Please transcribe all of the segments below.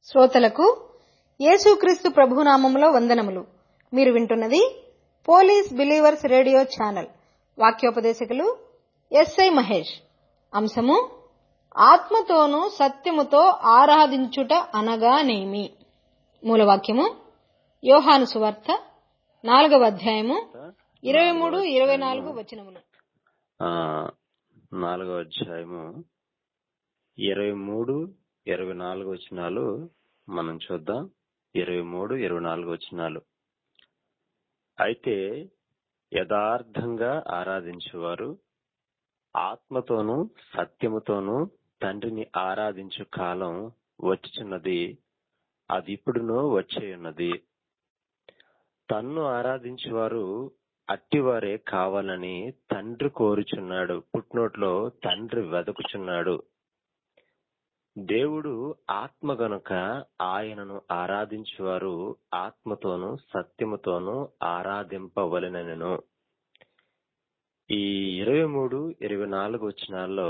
శ్రోతలకు యేసుక్రీస్తు ప్రభునామములో వందనములు మీరు వింటున్నది పోలీస్ బిలీవర్స్ రేడియో ఛానల్ వాక్యోపదేశకులు ఎస్ఐ మహేష్ అంశము ఆత్మతోనూ సత్యముతో ఆరాధించుట అనగానేమి మూలవాక్యము యోహాను సువార్త నాలుగవ అధ్యాయము ఇరవై మూడు ఇరవై నాలుగు వచనములు ఆ నాలుగో అధ్యాయము ఇరవై మూడు ఇరవై నాలుగు వచనాలు మనం చూద్దాం ఇరవై మూడు ఇరవై నాలుగు వచనాలు అయితే యథార్థంగా ఆరాధించువారు ఆత్మతోనూ సత్యముతోనూ తండ్రిని ఆరాధించు కాలం వచ్చుచున్నది అది ఇప్పుడునో వచ్చే ఉన్నది తన్ను ఆరాధించువారు అట్టివారే కావాలని తండ్రి కోరుచున్నాడు పుట్నోట్లో తండ్రి వెదకుచున్నాడు దేవుడు ఆత్మ గనుక ఆయనను ఆరాధించువారు ఆత్మతోనూ సత్యముతోనూ ఆరాధింపవలెనను ఈ ఇరవై మూడు ఇరవై నాలుగు వచనాల్లో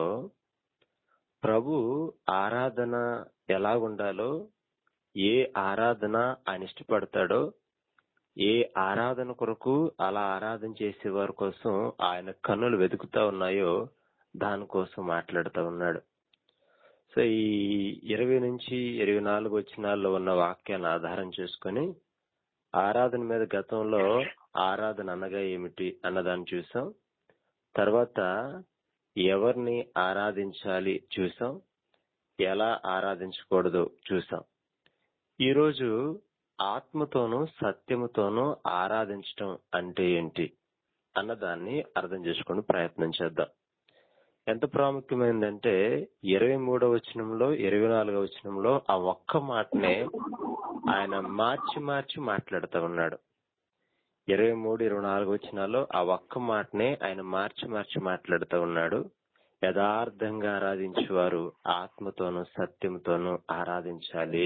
ప్రభు ఆరాధన ఎలా ఉండాలో ఏ ఆరాధన ఆయన ఇష్టపడతాడో ఏ ఆరాధన కొరకు అలా ఆరాధన చేసే వారి కోసం ఆయన కన్నులు వెతుకుతా ఉన్నాయో దానికోసం మాట్లాడుతూ ఉన్నాడు సో ఈ ఇరవై నుంచి ఇరవై నాలుగు వచనాల్లో ఉన్న వాక్యాన్ని ఆధారం చేసుకొని ఆరాధన మీద గతంలో ఆరాధన అనగా ఏమిటి అన్నదాన్ని చూసాం తర్వాత ఎవరిని ఆరాధించాలి చూసాం ఎలా ఆరాధించకూడదు చూసాం ఈరోజు ఆత్మతోనూ సత్యముతోనూ ఆరాధించటం అంటే ఏంటి అన్నదాన్ని అర్థం చేసుకుని ప్రయత్నం చేద్దాం ఎంత ప్రాముఖ్యమైందంటే ఇరవై మూడవ వచనంలో ఇరవై నాలుగవ వచనంలో ఆ ఒక్క మాటనే ఆయన మార్చి మార్చి మాట్లాడుతూ ఉన్నాడు ఇరవై మూడు ఇరవై నాలుగు వచనాల్లో ఆ ఒక్క మాటనే ఆయన మార్చి మార్చి మాట్లాడుతూ ఉన్నాడు యథార్థంగా ఆరాధించేవారు ఆత్మతోనూ సత్యంతోనూ ఆరాధించాలి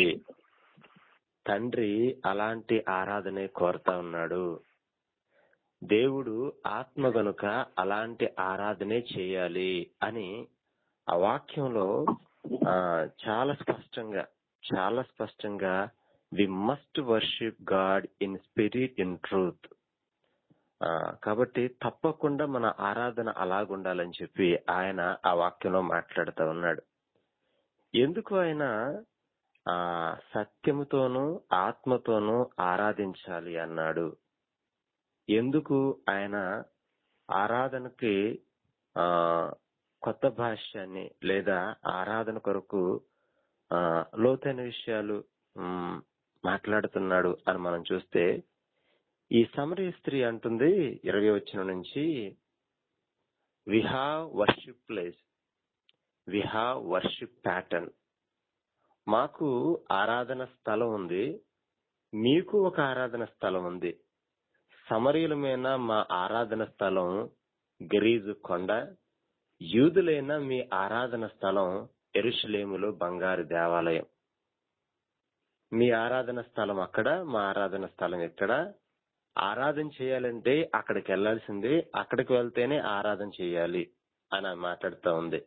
తండ్రి అలాంటి ఆరాధనే కోరుతా ఉన్నాడు దేవుడు ఆత్మ గనుక అలాంటి ఆరాధనే చేయాలి అని ఆ వాక్యంలో ఆ చాలా స్పష్టంగా చాలా స్పష్టంగా we must worship God in spirit in truth కాబట్టి తప్పకుండా మన ఆరాధన అలాగుండాలని చెప్పి ఆయన ఆ వాక్యంలో మాట్లాడుతూ ఉన్నాడు ఎందుకు ఆయన ఆ సత్యముతోనూ ఆత్మతోనూ ఆరాధించాలి అన్నాడు ఎందుకు ఆయన ఆరాధనకి ఆ కొత్త భాష్యాన్ని లేదా ఆరాధన కొరకు ఆ లోతైన విషయాలు మాట్లాడుతున్నాడు అని మనం చూస్తే ఈ సమరీ స్త్రీ అంటుంది ఇరవై వచ్చిన నుంచి we have worship place we have worship pattern మాకు ఆరాధన స్థలం ఉంది మీకు ఒక ఆరాధన స్థలం ఉంది సమరీలమైన మా ఆరాధన స్థలం గరీజు కొండ యూదులైన మీ ఆరాధన స్థలం ఎరుషలేములో బంగారు దేవాలయం మీ ఆరాధన స్థలం అక్కడ మా ఆరాధన స్థలం ఇక్కడ ఆరాధన చేయాలంటే అక్కడికి వెళ్లాల్సిందే అక్కడికి వెళ్తేనే ఆరాధన చేయాలి అని మాట్లాడుతూ ఉంది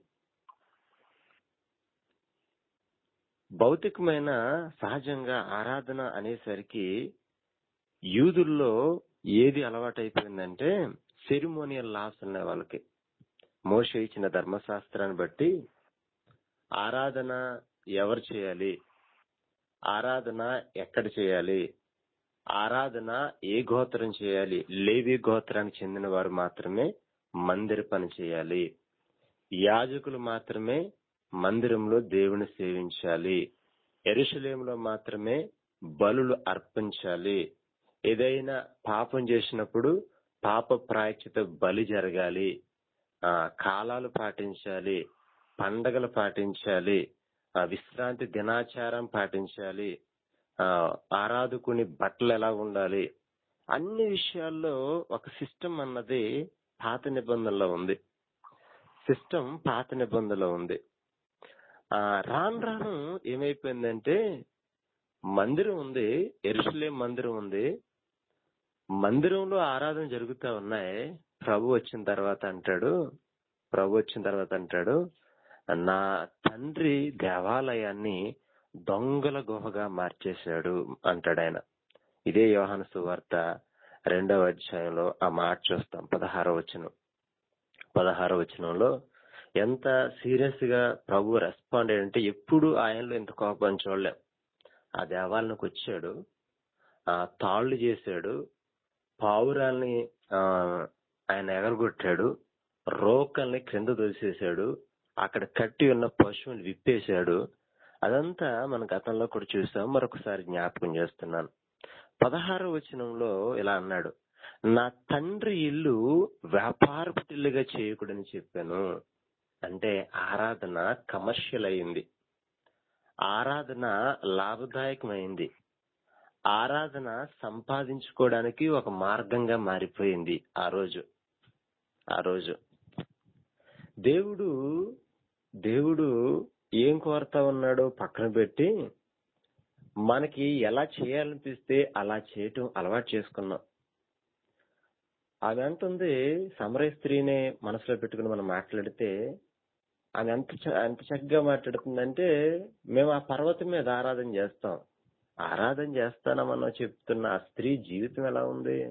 భౌతికమైన సహజంగా ఆరాధన అనేసరికి యూదుల్లో ఏది అలవాటైపోయిందంటే సెరిమోనియల్ లాస్ ఉన్నాయి వాళ్ళకి మోష ఇచ్చిన ధర్మశాస్త్రాన్ని బట్టి ఆరాధన ఎవరు చేయాలి ఆరాధన ఎక్కడ చేయాలి ఆరాధన ఏ గోత్రం చేయాలి లేవి గోత్రానికి చెందిన వారు మాత్రమే మందిర పని చేయాలి యాజకులు మాత్రమే మందిరంలో దేవుని సేవించాలి ఎరుషలేంలో మాత్రమే బలులు అర్పించాలి ఏదైనా పాపం చేసినప్పుడు పాప ప్రాయచిత బలి జరగాలి ఆ కాలాలు పాటించాలి పండగలు పాటించాలి విశ్రాంతి దినాచారం పాటించాలి ఆ ఆరాధకుని బట్టలు ఎలా ఉండాలి అన్ని విషయాల్లో ఒక సిస్టమ్ అన్నది పాత నిబంధనలో ఉంది సిస్టమ్ పాత నిబంధనలో ఉంది ఆ రాను రాను ఏమైపోయిందంటే మందిరం ఉంది ఎరుసలేం మందిరం ఉంది మందిరంలో ఆరాధన జరుగుతా ఉన్నాయి ప్రభు వచ్చిన తర్వాత అంటాడు ప్రభు వచ్చిన తర్వాత అంటాడు నా తండ్రి దేవాలయాన్ని దొంగల గుహగా మార్చేశాడు అంటాడు ఆయన ఇదే యోహాను సువార్త రెండవ అధ్యాయంలో ఆ మాట చూస్తాం పదహారవ వచనం పదహారవ వచనంలో ఎంత సీరియస్ గా ప్రభు రెస్పాండ్ అంటే ఎప్పుడు ఆయనలో ఇంత కోపం చూడలేం ఆ దేవాలయంకి వచ్చాడు ఆ తాళ్లు చేశాడు పావురాల్ని ఆ, ఆయన ఎగరగొట్టాడు రోకల్ని క్రింద దోసేశాడు అక్కడ కట్టి ఉన్న పశువుని విప్పేశాడు అదంతా మన గతంలో కూడా చూసాం మరొకసారి జ్ఞాపకం చేస్తున్నాను పదహారు వచనంలో ఇలా అన్నాడు నా తండ్రి ఇల్లు వ్యాపారపు ఇల్లుగా చేయకూడని చెప్పాను అంటే ఆరాధన కమర్షియల్ అయింది ఆరాధన లాభదాయకమైంది ఆరాధన సంపాదించుకోవడానికి ఒక మార్గంగా మారిపోయింది ఆ రోజు ఆ రోజు దేవుడు దేవుడు ఏం కోరుతా ఉన్నాడో పక్కన పెట్టి మనకి ఎలా చేయాలనిపిస్తే అలా చేయటం అలవాటు చేసుకున్నాం ఆమె అంటుంది సమరయ స్త్రీనే మనసులో పెట్టుకుని మనం మాట్లాడితే ఆమె ఎంత చ- ఎంత చక్కగా మాట్లాడుతుందంటే మేము ఆ పర్వతం మీద ఆరాధన చేస్తాం ఆరాధన చేస్తానమన్నా చెప్తున్న ఆ స్త్రీ జీవితం ఎలా ఉంది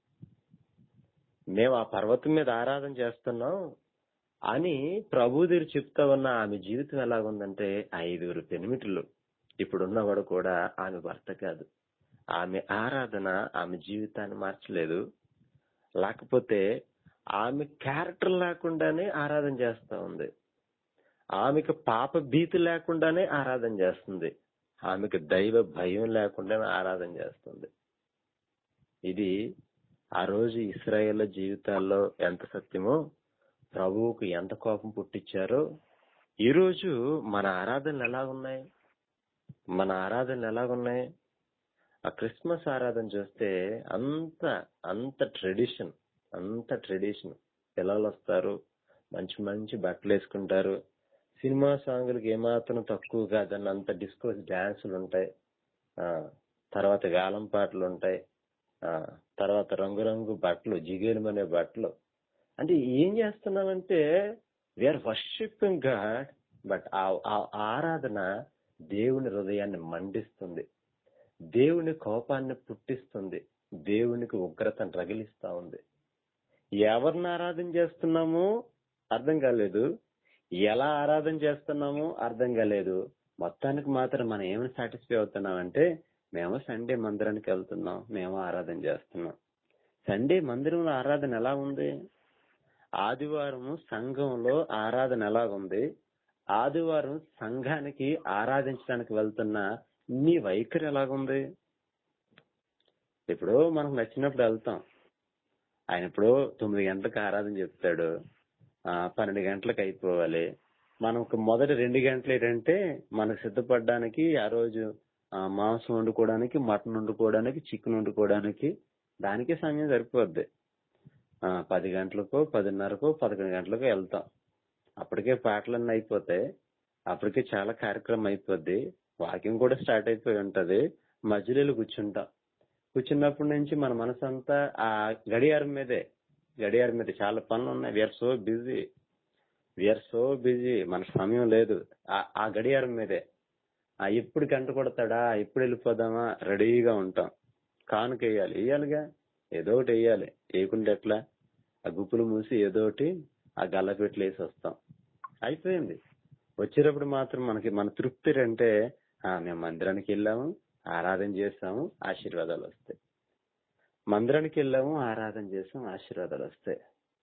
మేము ఆ పర్వతం మీద ఆరాధన చేస్తున్నాం అని ప్రభు దగ్గర చెప్తా ఉన్న ఆమె జీవితం ఎలాగుందంటే ఐదుగురు పెనిమిటిలు ఇప్పుడున్నవాడు కూడా ఆమె భర్త కాదు ఆమె ఆరాధన ఆమె జీవితాన్ని మార్చలేదు లేకపోతే ఆమె క్యారెక్టర్ లేకుండానే ఆరాధన చేస్తా ఉంది ఆమెకు పాప భీతి లేకుండానే ఆరాధన చేస్తుంది ఆమెకు దైవ భయం లేకుండానే ఆరాధన చేస్తుంది ఇది ఆ రోజు ఇస్రాయేల్ జీవితాల్లో ఎంత సత్యమో ప్రభువుకు ఎంత కోపం పుట్టించారో ఈ రోజు మన ఆరాధనలు ఎలా ఉన్నాయి మన ఆరాధనలు ఎలాగున్నాయి ఆ క్రిస్మస్ ఆరాధన చూస్తే అంత అంత ట్రెడిషన్ అంత ట్రెడిషన్ పిల్లలు వస్తారు మంచి మంచి బట్టలు వేసుకుంటారు సినిమా సాంగులకి ఏమాత్రం తక్కువ కాదని అంత డిస్కో డాన్సులు ఉంటాయి ఆ తర్వాత వేలం పాటలు ఉంటాయి ఆ తర్వాత రంగురంగు బట్టలు జిగేలమనే బట్టలు అంటే ఏం చేస్తున్నామంటే వీఆర్ వర్షిపింగ్ గాడ్ బట్ ఆ ఆ ఆరాధన దేవుని హృదయాన్ని మండిస్తుంది దేవుని కోపాన్ని పుట్టిస్తుంది దేవునికి ఉగ్రతను రగిలిస్తా ఉంది ఎవరిని ఆరాధన చేస్తున్నామో అర్థం కాలేదు ఎలా ఆరాధన చేస్తున్నామో అర్థం కాలేదు మొత్తానికి మాత్రం మనం ఏమైనా సాటిస్ఫై అవుతున్నామంటే మేము సండే మందిరానికి వెళ్తున్నాం మేము ఆరాధన చేస్తున్నాం సండే మందిరంలో ఆరాధన ఎలా ఉంది ఆదివారం సంఘంలో ఆరాధన ఎలా ఉంది ఆదివారం సంఘానికి ఆరాధించడానికి వెళ్తున్న నీ వైఖరి ఎలాగుంది ఇప్పుడు మనకు నచ్చినప్పుడు వెళ్తాం ఆయన ఇప్పుడు తొమ్మిది గంటలకు ఆరాధన చెప్తాడు ఆ పన్నెండు గంటలకు అయిపోవాలి మనకు మొదటి రెండు గంటలు ఏంటంటే మనకు సిద్ధపడడానికి ఆ రోజు ఆ, మాంసం వండుకోవడానికి మటన్ వండుకోవడానికి చికెన్ వండుకోవడానికి దానికే సమయం సరిపోద్ది ఆ, పది గంటలకో పదిన్నరకో పదకొండు గంటలకో వెళ్తాం అప్పటికే పాటలన్నీ అయిపోతాయి అప్పటికే చాలా కార్యక్రమం అయిపోద్ది వాకింగ్ కూడా స్టార్ట్ అయిపోయి ఉంటది మధ్యలో వెళ్ళి కూర్చుంటాం కూర్చున్నప్పటి నుంచి మన మనసు అంతా ఆ గడియారం మీదే గడియారం మీద చాలా పనులు ఉన్నాయి we are so busy we are so busy మన సమయం లేదు ఆ- ఆ గడియారం మీదే ఆ ఎప్పుడు గంట కొడతాడా ఎప్పుడు వెళ్ళిపోదామా రెడీగా ఉంటాం కానుక వేయాలి వేయాలిగా ఏదో ఒకటి వేయాలి వేయకుండా ఎట్లా ఆ గుప్పులు మూసి ఏదో ఒకటి ఆ గల్లపెట్లు వేసి వస్తాం అయిపోయింది వచ్చేటప్పుడు మాత్రం మనకి మన తృప్తి అంటే ఆ, మేము మందిరానికి వెళ్ళాము ఆరాధన చేసాము ఆశీర్వాదాలు వస్తాయి మందిరానికి వెళ్ళాము ఆరాధన చేసాం ఆశీర్వాదాలు వస్తాయి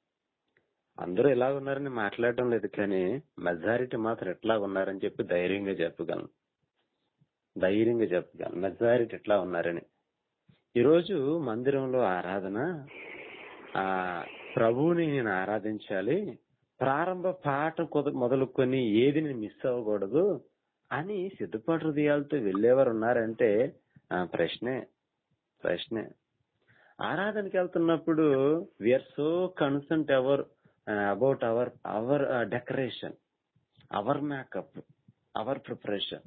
అందరూ ఎలా ఉన్నారని మాట్లాడటం లేదు కానీ మెజారిటీ మాత్రం ఎట్లా ఉన్నారని చెప్పి ధైర్యంగా చెప్పగలను ధైర్యంగా చెప్పగలను మెజారిటీ ఎట్లా ఉన్నారని ఈరోజు మందిరంలో ఆరాధన ఆ ప్రభువుని నేను ఆరాధించాలి ప్రారంభ పాట కొద- మొదలుకొని ఏది నేను మిస్ అవ్వకూడదు అని సిద్ధపాటు హృదయాలతో వెళ్ళేవారు ఉన్నారంటే ఆ, ప్రశ్నే ప్రశ్నే ఆరాధనకి వెళ్తున్నప్పుడు we are so concern our about our our decoration our makeup our preparation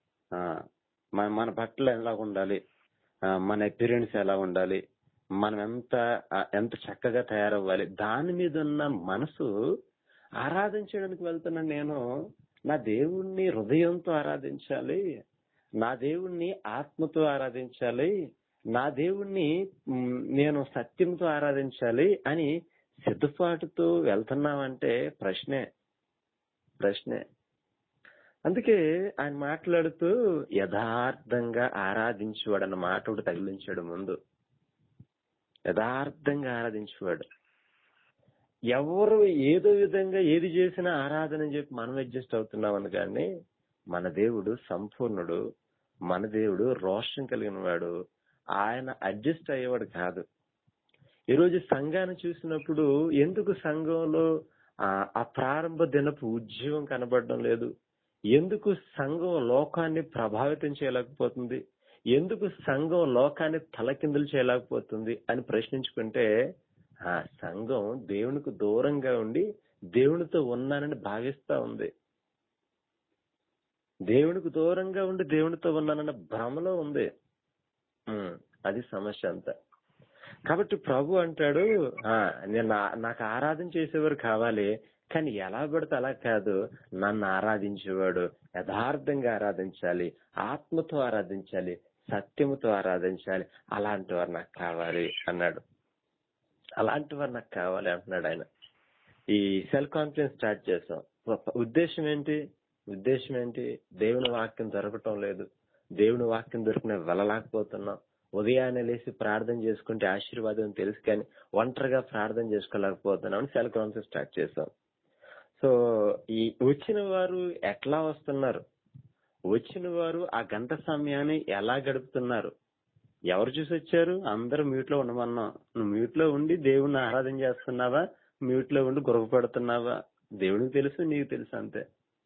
మన మన బట్టలు ఎలా ఉండాలి ఆ, మన అపిరెన్స్ ఎలా ఉండాలి మనం ఎంత ఆ, ఎంత చక్కగా తయారవ్వాలి దాని మీద ఉన్న మనసు ఆరాధించడానికి వెళ్తున్న నేను నా దేవుణ్ణి హృదయంతో ఆరాధించాలి నా దేవుణ్ణి ఆత్మతో ఆరాధించాలి నా దేవుణ్ణి మ్, నేను సత్యంతో ఆరాధించాలి అని సిద్ధపాటుతో వెళ్తున్నామంటే ప్రశ్నే ప్రశ్నే అందుకే ఆయన మాట్లాడుతూ యథార్థంగా ఆరాధించేవాడు అన్న మాట ఒకటి తగిలించాడు ముందు యథార్థంగా ఆరాధించేవాడు ఎవరు ఏదో విధంగా ఏది చేసినా ఆరాధన అని చెప్పి మనం అడ్జస్ట్ అవుతున్నామని కానీ మన దేవుడు సంపూర్ణుడు మన దేవుడు రోషం కలిగిన వాడు ఆయన అడ్జస్ట్ అయ్యేవాడు కాదు ఈరోజు సంఘాన్ని చూసినప్పుడు ఎందుకు సంఘంలో ఆ ఆ ప్రారంభ దినపు ఉద్యోగం కనబడడం లేదు ఎందుకు సంఘం లోకాన్ని ప్రభావితం చేయలేకపోతుంది ఎందుకు సంఘం లోకాన్ని తలకిందులు చేయలేకపోతుంది అని ప్రశ్నించుకుంటే ఆ సంఘం దేవునికి దూరంగా ఉండి దేవునితో ఉన్నానని భావిస్తా ఉంది దేవునికి దూరంగా ఉండి దేవునితో ఉన్నానన్న భ్రమలో ఉంది ఉమ్, అది సమస్య అంతా కాబట్టి ప్రభు అంటాడు ఆ నేను నా- నాకు ఆరాధన చేసేవారు కావాలి కానీ ఎలా పడితే అలా కాదు నన్ను ఆరాధించేవాడు యథార్థంగా ఆరాధించాలి ఆత్మతో ఆరాధించాలి సత్యముతో ఆరాధించాలి అలాంటి వారు నాకు కావాలి అన్నాడు అలాంటి వారు నాకు కావాలి అంటున్నాడు ఆయన ఈ సెల్ఫ్ కాన్ఫిడెన్స్ స్టార్ట్ చేసాం ఉద్దేశం ఏంటి ఉద్దేశం ఏంటి దేవుని వాక్యం దొరకటం లేదు దేవుని వాక్యం దొరికిన వెళ్ళలేకపోతున్నాం ఉదయాన్నే లేచి ప్రార్థన చేసుకుంటే ఆశీర్వాదం తెలుసు కానీ ఒంటరిగా ప్రార్థన చేసుకోలేకపోతున్నాం అని సెల్ఫ్ కాన్ఫిడెన్స్ స్టార్ట్ చేసాం సో ఈ వచ్చిన వారు ఎట్లా వస్తున్నారు వచ్చిన వారు ఆ గంట సమయాన్ని ఎలా గడుపుతున్నారు ఎవరు చూసి వచ్చారు అందరూ మ్యూట్ లో ఉండమన్నాం నువ్వు మ్యూట్ లో ఉండి దేవుణ్ణి ఆరాధన చేస్తున్నావా మ్యూట్ లో ఉండి గొడవ పడుతున్నావా దేవుడికి తెలుసు నీకు తెలుసు అంతే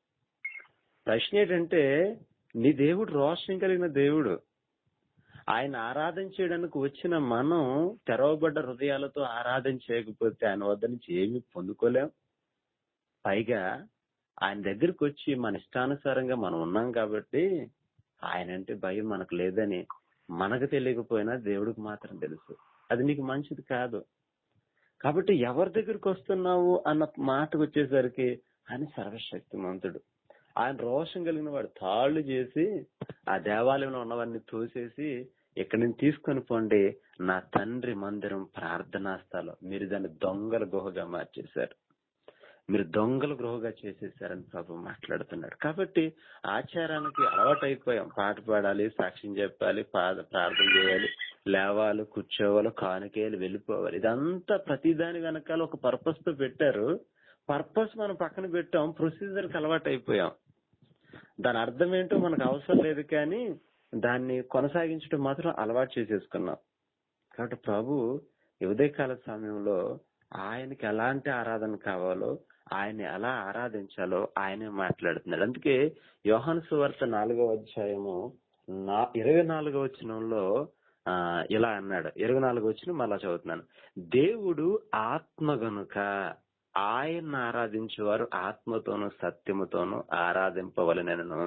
ప్రశ్న ఏంటంటే నీ దేవుడు రోషం కలిగిన దేవుడు ఆయన ఆరాధన చేయడానికి వచ్చిన మనం తెరవబడ్డ హృదయాలతో ఆరాధన చేయకపోతే ఆయన వద్ద నుంచి ఏమి పొందుకోలేం పైగా ఆయన దగ్గరికి వచ్చి మన ఇష్టానుసారంగా మనం ఉన్నాం కాబట్టి ఆయన అంటే భయం మనకు లేదని మనకు తెలియకపోయినా దేవుడికి మాత్రం తెలుసు అది నీకు మంచిది కాదు కాబట్టి ఎవరి దగ్గరికి వస్తున్నావు అన్న మాటకు వచ్చేసరికి ఆయన సర్వశక్తిమంతుడు ఆయన రోషం కలిగిన వాడు తాళ్లు చేసి ఆ దేవాలయంలో ఉన్నవన్నీ తోసేసి ఇక్కడి నుంచి తీసుకొని పోండి నా తండ్రి మందిరం ప్రార్థనా స్థలం మీరు దాన్ని దొంగల గుహగా మార్చేశారు మీరు దొంగల గృహగా చేసేసారని ప్రభు మాట్లాడుతున్నాడు కాబట్టి ఆచారానికి అలవాటైపోయాం పాట పాడాలి సాక్ష్యం చెప్పాలి పాద- ప్రార్థన చేయాలి లేవాలి కూర్చోవాలి కానుకేయాలి వెళ్ళిపోవాలి ఇదంతా ప్రతిదాని వెనకాల ఒక పర్పస్ తో పెట్టారు పర్పస్ మనం పక్కన పెట్టాం ప్రొసీజర్ కి అలవాటు అయిపోయాం దాని అర్థం ఏంటో మనకు అవసరం లేదు కానీ దాన్ని కొనసాగించడం మాత్రం అలవాటు చేసేసుకున్నాం కాబట్టి ప్రభు ఈ ఉదయకాల సమయంలో ఆయనకి ఎలాంటి ఆరాధన కావాలో ఆయన ఎలా ఆరాధించాలో ఆయనే మాట్లాడుతున్నాడు అందుకే యోహాను సువార్త నాలుగో అధ్యాయము నా ఇరవై నాలుగో వచనంలో ఆ ఇలా అన్నాడు ఇరవై నాలుగో వచ్చిన మళ్ళా చదువుతున్నాను దేవుడు ఆత్మ గనుక ఆయన ఆరాధించేవారు ఆత్మతోనూ సత్యముతోనూ ఆరాధింపవలనను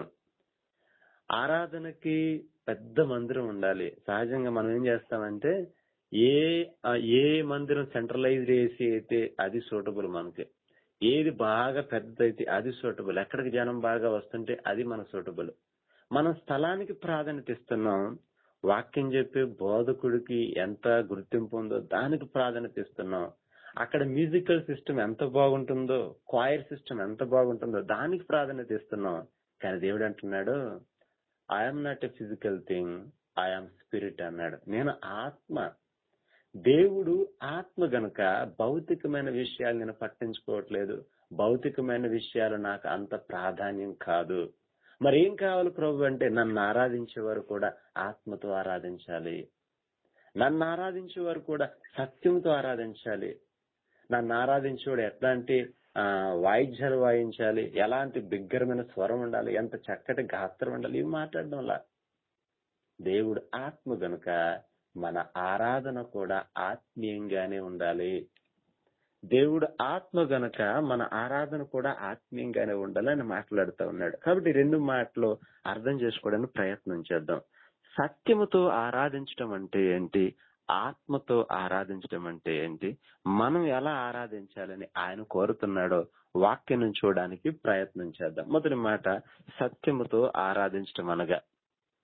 ఆరాధనకి పెద్ద మందిరం ఉండాలి సహజంగా మనం ఏం చేస్తామంటే ఏ ఆ, ఏ మందిరం సెంట్రలైజ్ చేసి అయితే అది సూటబుల్ మనకి ఏది బాగా పెద్దదైతే అది సూటబుల్ ఎక్కడికి జనం బాగా వస్తుంటే అది మన సూటబుల్ మనం స్థలానికి ప్రాధాన్యత ఇస్తున్నాం వాక్యం చెప్పే బోధకుడికి ఎంత గుర్తింపు ఉందో దానికి ప్రాధాన్యత ఇస్తున్నాం అక్కడ మ్యూజికల్ సిస్టమ్ ఎంత బాగుంటుందో క్వైర్ సిస్టమ్ ఎంత బాగుంటుందో దానికి ప్రాధాన్యత ఇస్తున్నాం కానీ దేవుడు అంటున్నాడు I'm not a physical thing I'm spirit అన్నాడు నేను ఆత్మ దేవుడు ఆత్మ గనుక భౌతికమైన విషయాలు నేను పట్టించుకోవట్లేదు భౌతికమైన విషయాలు నాకు అంత ప్రాధాన్యం కాదు మరి ఏం కావాలి ప్రభు అంటే నన్ను ఆరాధించేవారు కూడా ఆత్మతో ఆరాధించాలి నన్ను ఆరాధించేవారు కూడా సత్యంతో ఆరాధించాలి నన్ను ఆరాధించేవాడు ఎట్లాంటి ఆ, వాయిద్యాలు వాయించాలి ఎలాంటి బిగ్గరమైన స్వరం ఉండాలి ఎంత చక్కటి గాత్రం ఉండాలి ఇవి మాట్లాడడంలా దేవుడు ఆత్మ గనుక మన ఆరాధన కూడా ఆత్మీయంగానే ఉండాలి దేవుడు ఆత్మ గనుక మన ఆరాధన కూడా ఆత్మీయంగానే ఉండాలని మాట్లాడుతూ ఉన్నాడు కాబట్టి ఈ రెండు మాటలు అర్థం చేసుకోవడానికి ప్రయత్నం చేద్దాం సత్యముతో ఆరాధించడం అంటే ఏంటి ఆత్మతో ఆరాధించడం అంటే ఏంటి మనం ఎలా ఆరాధించాలని ఆయన కోరుతున్నాడో వాక్యం చూడడానికి ప్రయత్నం చేద్దాం మొదటి మాట సత్యముతో ఆరాధించడం అనగా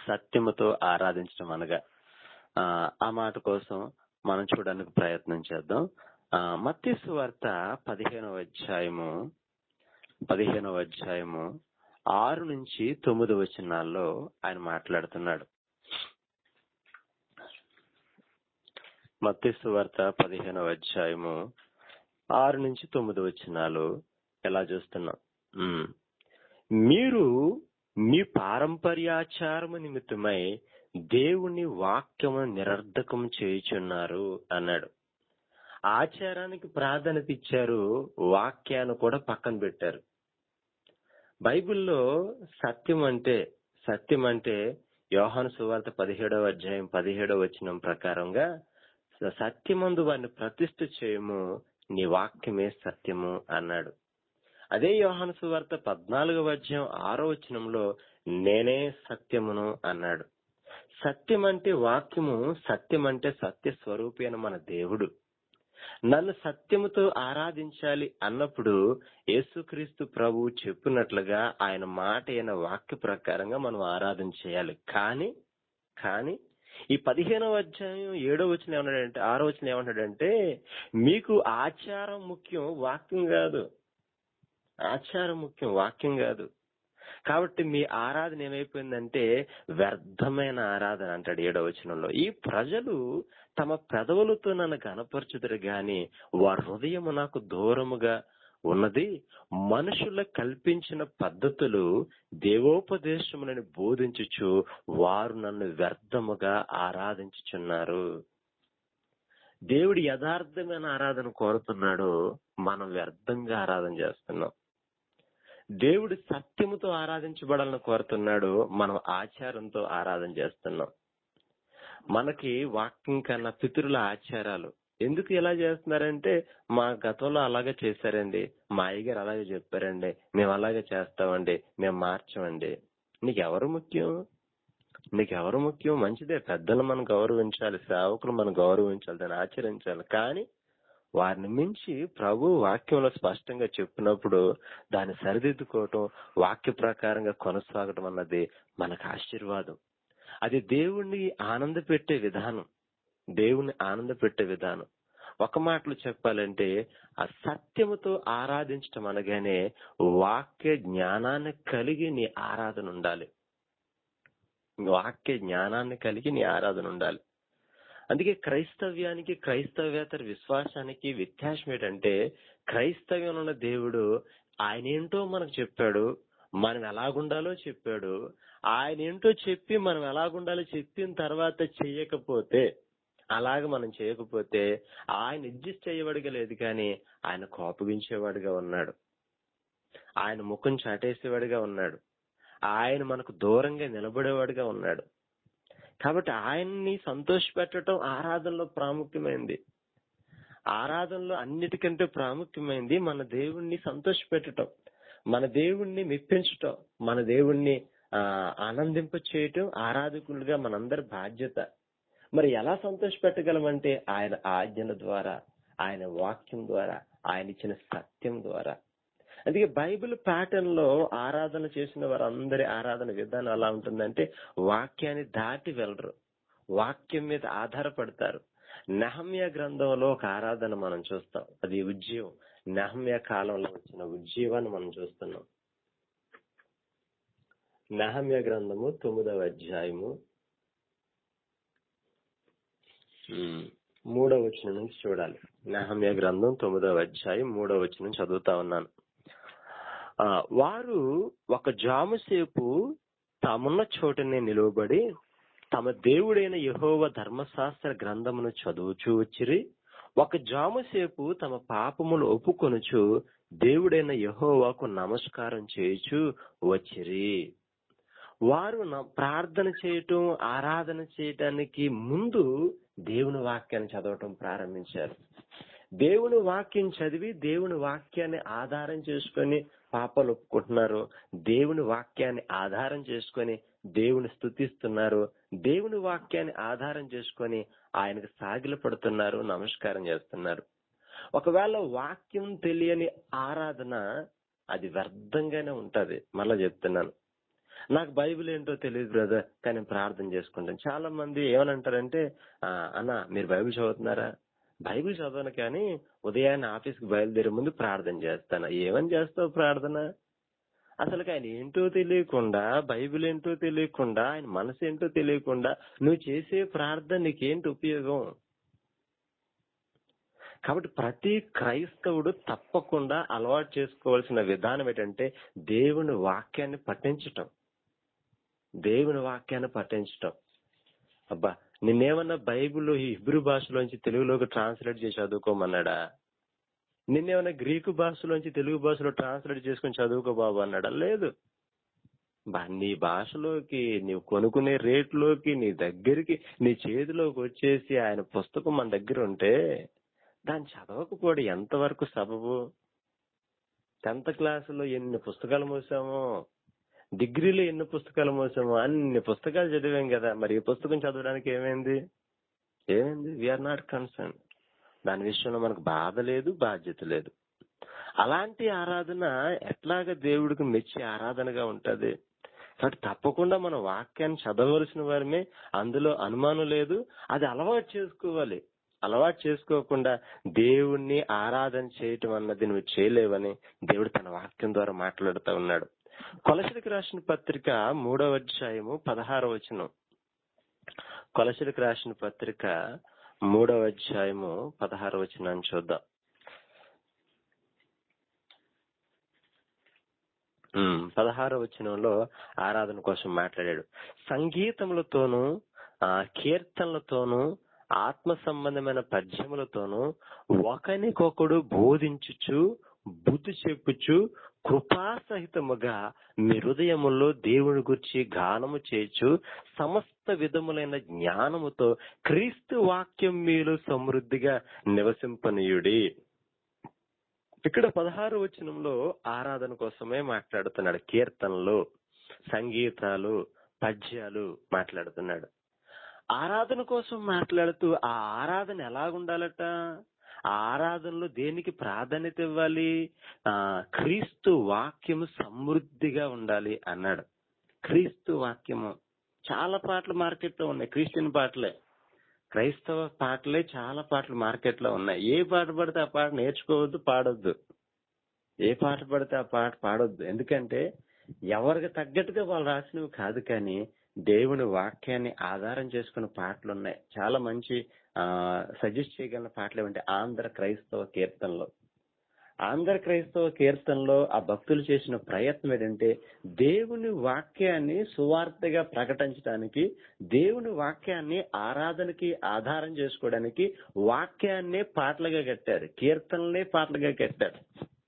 సత్యముతో ఆరాధించడం అనగా ఆ, ఆ మాట కోసం మనం చూడడానికి ప్రయత్నం చేద్దాం ఆ, మత్తయి వార్త పదిహేనవ అధ్యాయము పదిహేనవ అధ్యాయము ఆరు నుంచి తొమ్మిది వచనాల్లో ఆయన మాట్లాడుతున్నాడు మత్తయి వార్త పదిహేనవ అధ్యాయము ఆరు నుంచి తొమ్మిది వచనాలు ఎలా చూస్తున్నాం ఉమ్. మీరు మీ పారంపర్యాచారము నిమిత్తమై దేవుని వాక్యము నిరర్ధకం చేయుచున్నారు అన్నాడు ఆచారానికి ప్రాధాన్యత ఇచ్చారు వాక్యాన్ని కూడా పక్కన పెట్టారు బైబిల్లో సత్యం అంటే సత్యం అంటే యోహాను సువార్త పదిహేడవ అధ్యాయం పదిహేడవ వచనం ప్రకారంగా సత్యమందు వారిని ప్రతిష్ఠ చేయము నీ వాక్యమే సత్యము అన్నాడు అదే యోహాను సువార్త పద్నాలుగవ అధ్యాయం ఆరో వచనంలో నేనే సత్యమును అన్నాడు సత్యం అంటే వాక్యము సత్యం అంటే సత్య స్వరూపి అని మన దేవుడు నన్ను సత్యముతో ఆరాధించాలి అన్నప్పుడు యేసుక్రీస్తు ప్రభు చెప్పినట్లుగా ఆయన మాట అయిన వాక్య ప్రకారంగా మనం ఆరాధన చేయాలి కానీ కానీ ఈ పదిహేనవ అధ్యాయం ఏడో వచ్చిన ఏమన్నాడంటే ఆరో వచ్చిన ఏమన్నాడంటే మీకు ఆచారం ముఖ్యం వాక్యం కాదు ఆచారం ముఖ్యం వాక్యం కాదు కాబట్టి మీ ఆరాధన ఏమైపోయిందంటే వ్యర్థమైన ఆరాధన అంటాడు ఏడవ వచనంలో ఈ ప్రజలు తమ పెదవులతో నన్ను కనపరచుదురు గాని వారి హృదయము నాకు దూరముగా ఉన్నది మనుషుల కల్పించిన పద్ధతులు దేవోపదేశములని బోధించుచు వారు నన్ను వ్యర్థముగా ఆరాధించుచున్నారు దేవుడు యథార్థమైన ఆరాధన కోరుతున్నాడు మనం వ్యర్థంగా ఆరాధన చేస్తున్నాం దేవుడు సత్యముతో ఆరాధించబడాలని కోరుతున్నాడు మనం ఆచారంతో ఆరాధన చేస్తున్నాం మనకి వాక్యం కన్నా పితరుల ఆచారాలు ఎందుకు ఎలా చేస్తున్నారంటే మా గతంలో అలాగే చేశారండి మా అయ్యగారు అలాగే చెప్పారండి మేము అలాగే చేస్తామండి మేము మార్చమండి నీకు ఎవరు ముఖ్యం నీకు ఎవరు ముఖ్యం మంచిదే పెద్దలు మనం గౌరవించాలి సేవకులు మనం గౌరవించాలి దాన్ని ఆచరించాలి కానీ వారిని మించి ప్రభు వాక్యంలో స్పష్టంగా చెప్పినప్పుడు దాన్ని సరిదిద్దుకోవటం వాక్య ప్రకారంగా కొనసాగటం అన్నది మనకు ఆశీర్వాదం అది దేవుణ్ణి ఆనంద పెట్టే విధానం దేవుణ్ణి ఆనంద పెట్టే విధానం ఒక మాటలో చెప్పాలంటే ఆ సత్యముతో ఆరాధించటం అనగానే వాక్య జ్ఞానాన్ని కలిగి నీ ఆరాధన ఉండాలి వాక్య జ్ఞానాన్ని కలిగి నీ ఆరాధన ఉండాలి అందుకే క్రైస్తవ్యానికి క్రైస్తవేతర విశ్వాసానికి వ్యత్యాసం ఏంటంటే క్రైస్తవ్యంలో ఉన్న దేవుడు ఆయన ఏంటో మనకు చెప్పాడు మనం ఎలాగుండాలో చెప్పాడు ఆయన ఏంటో చెప్పి మనం ఎలాగుండాలో చెప్పిన తర్వాత చెయ్యకపోతే అలాగ మనం చేయకపోతే ఆయన అడ్జస్ట్ అయ్యేవాడిగా లేదు కానీ ఆయన కోపగించేవాడిగా ఉన్నాడు ఆయన ముఖం చాటేసేవాడిగా ఉన్నాడు ఆయన మనకు దూరంగా నిలబడేవాడిగా ఉన్నాడు కాబట్టి ఆయన్ని సంతోషపెట్టడం ఆరాధనలో ప్రాముఖ్యమైంది ఆరాధనలో అన్నిటికంటే ప్రాముఖ్యమైనది మన దేవుణ్ణి సంతోషపెట్టడం మన దేవుణ్ణి మెప్పించటం మన దేవుణ్ణి ఆ ఆనందింప చేయటం ఆరాధకులుగా మనందరి బాధ్యత మరి ఎలా సంతోష పెట్టగలమంటే ఆయన ఆజ్ఞల ద్వారా ఆయన వాక్యం ద్వారా ఆయన ఇచ్చిన సత్యం ద్వారా అందుకే బైబిల్ ప్యాటర్న్ లో ఆరాధన చేసిన వారందరి ఆరాధన విధానం ఎలా ఉంటుందంటే వాక్యాన్ని దాటి వెళ్ళరు వాక్యం మీద ఆధారపడతారు నహమ్య గ్రంథంలో ఒక ఆరాధన మనం చూస్తాం అది ఉజ్జీవం నహమ్య కాలంలో వచ్చిన ఉజ్జీవాన్ని మనం చూస్తున్నాం నహమ్య గ్రంథము తొమ్మిదవ అధ్యాయము ఉమ్, మూడవ వచనం నుంచి చూడాలి నహమ్య గ్రంథం తొమ్మిదవ అధ్యాయం మూడవ వచనం చదువుతా ఉన్నాను ఆ, వారు ఒక జాము సేపు తామున్న చోటనే నిలువబడి తమ దేవుడైన యెహోవా ధర్మశాస్త్ర గ్రంథమును చదువుచూ వచ్చిరి ఒక జాము సేపు తమ పాపములు ఒప్పుకొనుచు దేవుడైన యెహోవాకు నమస్కారం చేయుచు వచ్చిరి వారు న- ప్రార్థన చేయటం ఆరాధన చేయటానికి ముందు దేవుని వాక్యాన్ని చదవటం ప్రారంభించారు దేవుని వాక్యం చదివి దేవుని వాక్యాన్ని ఆధారం చేసుకొని పాపాలు ఒప్పుకుంటున్నారు దేవుని వాక్యాన్ని ఆధారం చేసుకొని దేవుని స్తుతిస్తున్నారు దేవుని వాక్యాన్ని ఆధారం చేసుకొని ఆయనకు సాగిల పడుతున్నారు నమస్కారం చేస్తున్నారు ఒకవేళ వాక్యం తెలియని ఆరాధన అది వ్యర్థంగానే ఉంటది మళ్ళా చెప్తున్నాను నాకు బైబిల్ ఏంటో తెలియదు బ్రదర్ కానీ నేను ప్రార్థన చేసుకుంటాను చాలా మంది ఏమనంటారంటే "ఆ, అన్న మీరు బైబిల్ చదువుతున్నారా బైబిల్ చదవను కానీ ఉదయాన్నే ఆఫీస్కి బయలుదేరే ముందు ప్రార్థన చేస్తాను ఏమని చేస్తావు ప్రార్థన అసలు ఆయన ఏంటో తెలియకుండా బైబిల్ ఏంటో తెలియకుండా ఆయన మనసు ఏంటో తెలియకుండా నువ్వు చేసే ప్రార్థన నీకేంటి ఉపయోగం కాబట్టి ప్రతి క్రైస్తవుడు తప్పకుండా అలవాటు చేసుకోవాల్సిన విధానం ఏంటంటే దేవుని వాక్యాన్ని పఠించటం దేవుని వాక్యాన్ని పఠించటం అబ్బా నిన్నేమన్నా బైబిల్ ఈ హిబ్రూ భాషలోంచి తెలుగులోకి ట్రాన్స్లేట్ చేసి చదువుకోమన్నాడా నిన్నేమన్నా గ్రీకు భాషలోంచి తెలుగు భాషలో ట్రాన్స్లేట్ చేసుకుని చదువుకో బాబు అన్నాడా లేదు బా నీ భాషలోకి నీవు కొనుక్కునే రేట్లోకి నీ దగ్గరికి నీ చేతిలోకి వచ్చేసి ఆయన పుస్తకం మన దగ్గర ఉంటే దాన్ని చదవకపోవడం ఎంతవరకు సబబు టెన్త్ క్లాసులో ఎన్ని పుస్తకాలు మోసామో డిగ్రీలో ఎన్ని పుస్తకాలు మోసామో అన్ని పుస్తకాలు చదివాం కదా మరి ఈ పుస్తకం చదవడానికి ఏమైంది ఏమైంది వీఆర్ నాట్ కన్సర్న్ దాని విషయంలో మనకు బాధ లేదు బాధ్యత లేదు అలాంటి ఆరాధన ఎట్లాగా దేవుడికి మెచ్చి ఆరాధనగా ఉంటది కాబట్టి తప్పకుండా మన వాక్యాన్ని చదవలసిన వారమే అందులో అనుమానం లేదు అది అలవాటు చేసుకోవాలి అలవాటు చేసుకోకుండా దేవుణ్ణి ఆరాధన చేయటం అన్నది నువ్వు చేయలేవని దేవుడు తన వాక్యం ద్వారా మాట్లాడుతూ ఉన్నాడు కొలసరికి రాసిన పత్రిక మూడవ అధ్యాయము పదహార వచనం కొలసరికి రాసిన పత్రిక మూడవ అధ్యాయము పదహార వచనాన్ని చూద్దాం ఉమ్, పదహారవ వచనంలో ఆరాధన కోసం మాట్లాడాడు సంగీతములతోనూ ఆ, కీర్తనలతోనూ ఆత్మ సంబంధమైన పద్యములతోనూ ఒకనికొకడు బోధించుచు బుద్ధి చెప్పుచు కృపాసహితముగా మీ హృదయములో దేవుని గురించి గానము చేయొచ్చు సమస్త విధములైన జ్ఞానముతో క్రీస్తు వాక్యం మీలో సమృద్ధిగా నివసింపనీయుడి ఇక్కడ పదహారు వచనంలో ఆరాధన కోసమే మాట్లాడుతున్నాడు కీర్తనలు సంగీతాలు పద్యాలు మాట్లాడుతున్నాడు ఆరాధన కోసం మాట్లాడుతూ ఆ ఆరాధన ఎలాగుండాలట ఆ ఆరాధనలో దేనికి ప్రాధాన్యత ఇవ్వాలి ఆ క్రీస్తు వాక్యము సమృద్ధిగా ఉండాలి అన్నాడు క్రీస్తు వాక్యము చాలా పాటలు మార్కెట్ లో ఉన్నాయి క్రిస్టియన్ పాటలే క్రైస్తవ పాటలే చాలా పాటలు మార్కెట్ లో ఉన్నాయి ఏ పాట పడితే ఆ పాట నేర్చుకోవద్దు పాడొద్దు ఏ పాట పడితే ఆ పాట పాడొద్దు ఎందుకంటే ఎవరికి తగ్గట్టుగా వాళ్ళు రాసినవి కాదు కానీ దేవుని వాక్యాన్ని ఆధారం చేసుకున్న పాటలు ఉన్నాయి చాలా మంచి ఆ సజెస్ట్ చేయగలిగిన పాటలు ఏమంటే ఆంధ్ర క్రైస్తవ కీర్తనలో ఆంధ్ర క్రైస్తవ కీర్తనలో ఆ భక్తులు చేసిన ప్రయత్నం ఏంటంటే దేవుని వాక్యాన్ని సువార్తగా ప్రకటించడానికి దేవుని వాక్యాన్ని ఆరాధనకి ఆధారం చేసుకోవడానికి వాక్యాన్నే పాటలుగా కట్టారు కీర్తనలే పాటలుగా కట్టారు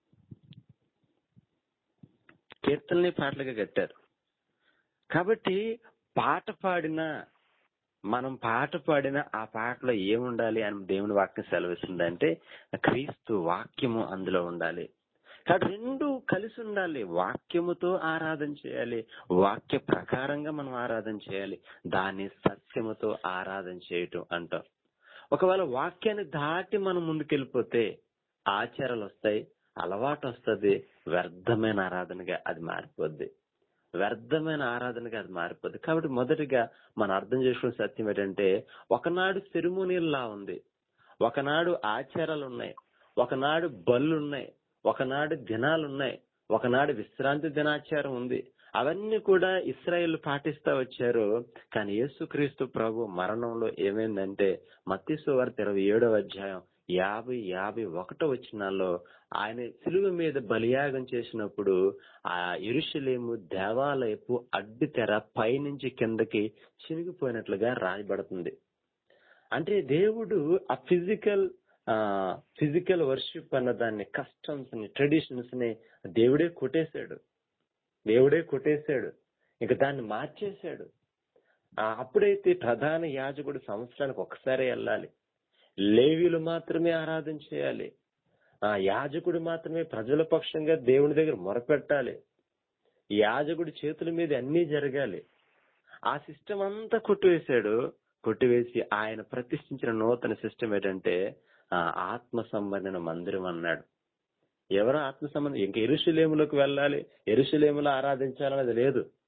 కీర్తనలే పాటలుగా కట్టారు కాబట్టి పాట పాడిన మనం పాట పాడిన ఆ పాటలో ఏముండాలి అని దేవుని వాక్యం సెలవిస్తుందంటే క్రీస్తు వాక్యము అందులో ఉండాలి కాబట్టి రెండు కలిసి ఉండాలి వాక్యముతో ఆరాధన చేయాలి వాక్య ప్రకారంగా మనం ఆరాధన చేయాలి దాన్ని సత్యముతో ఆరాధన చేయటం అంటాం ఒకవేళ వాక్యాన్ని దాటి మనం ముందుకెళ్ళిపోతే ఆచారాలు వస్తాయి అలవాటు వస్తుంది వ్యర్థమైన ఆరాధనగా అది మారిపోద్ది వ్యర్థమైన ఆరాధనగా అది మారిపోద్ది కాబట్టి మొదటిగా మనం అర్థం చేసుకునే సత్యం ఏంటంటే ఒకనాడు సెరుమోనియల్లా ఉంది ఒకనాడు ఆచారాలు ఉన్నాయి ఒకనాడు బళ్ళు ఉన్నాయి ఒకనాడు దినాలు ఉన్నాయి ఒకనాడు విశ్రాంతి దినాచారం ఉంది అవన్నీ కూడా ఇస్రాయేల్ పాటిస్తా వచ్చారు కానీ యేసుక్రీస్తు ప్రభు మరణంలో ఏమైందంటే మత్తిసు వార్త ఇరవై ఏడవ అధ్యాయం యాభై యాభై ఒకటో వచ్చినాల్లో ఆయన సిలువ మీద బలియాగం చేసినప్పుడు ఆ ఎరుషలేము దేవాలయపు అడ్డు తెర పైనుంచి కిందకి చినిగిపోయినట్లుగా రాయబడుతుంది అంటే దేవుడు ఆ ఫిజికల్ ఫిజికల్ వర్షిప్ అన్న దాన్ని కస్టమ్స్ ని ట్రెడిషన్స్ ని దేవుడే కొట్టేశాడు దేవుడే కొట్టేశాడు ఇక దాన్ని మార్చేశాడు ఆ, అప్పుడైతే ప్రధాన యాజకుడు సంవత్సరానికి ఒకసారి వెళ్ళాలి లేవీలు మాత్రమే ఆరాధన చేయాలి ఆ యాజకుడు మాత్రమే ప్రజల పక్షంగా దేవుని దగ్గర మొరపెట్టాలి యాజకుడి చేతుల మీద అన్నీ జరగాలి ఆ సిస్టమ్ అంతా కొట్టివేశాడు కొట్టివేసి ఆయన ప్రతిష్ఠించిన నూతన సిస్టమ్ ఏంటంటే ఆ ఆత్మ సంబంధన మందిరం అన్నాడు ఎవరు ఆత్మ సంబంధం ఇంక ఎరుషులేములకు వెళ్ళాలి ఎరుషులేములో ఆరాధించాలనేది లేదు